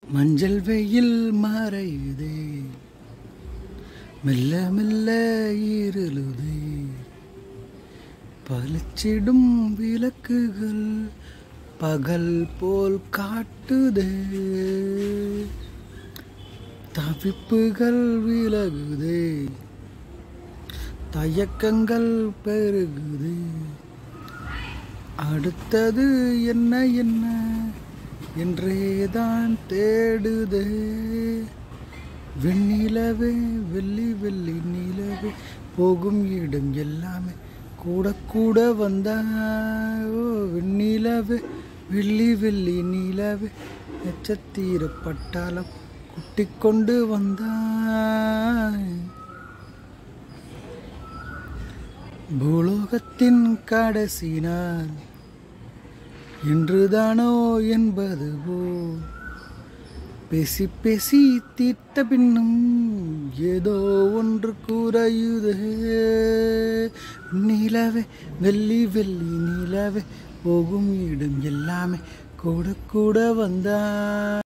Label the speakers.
Speaker 1: மஞ்சள் வெயில் மறையுதே மெல்ல மெல்ல இருளுதே பளிச்சிடும் விளக்குகள் பகல் போல் காட்டுதே தவிப்புகள் விலகுதே தயக்கங்கள் பெருகுதே அடுத்தது என்ன என்ன என்றேதான் தேடுதே வெண்ணிலவே வெள்ளி வெள்ளி நிலவே போகும் இடம் எல்லாமே கூட கூட வந்தா ஓ வெண்ணிலவே வெள்ளி வெள்ளி நிலவே நட்சத்திர பட்டாளம் குட்டிக் கொண்டு வந்தாய் பூலோகத்தின் கடைசி நாள் இன்றுதானோ என்பது போல் பேசி பேசி தீர்த்த பின்னும் ஏதோ ஒன்று குறையுதே நிலவே வெள்ளி வெள்ளி நிலவே போகும் இடம் எல்லாமே கூட கூட வந்தா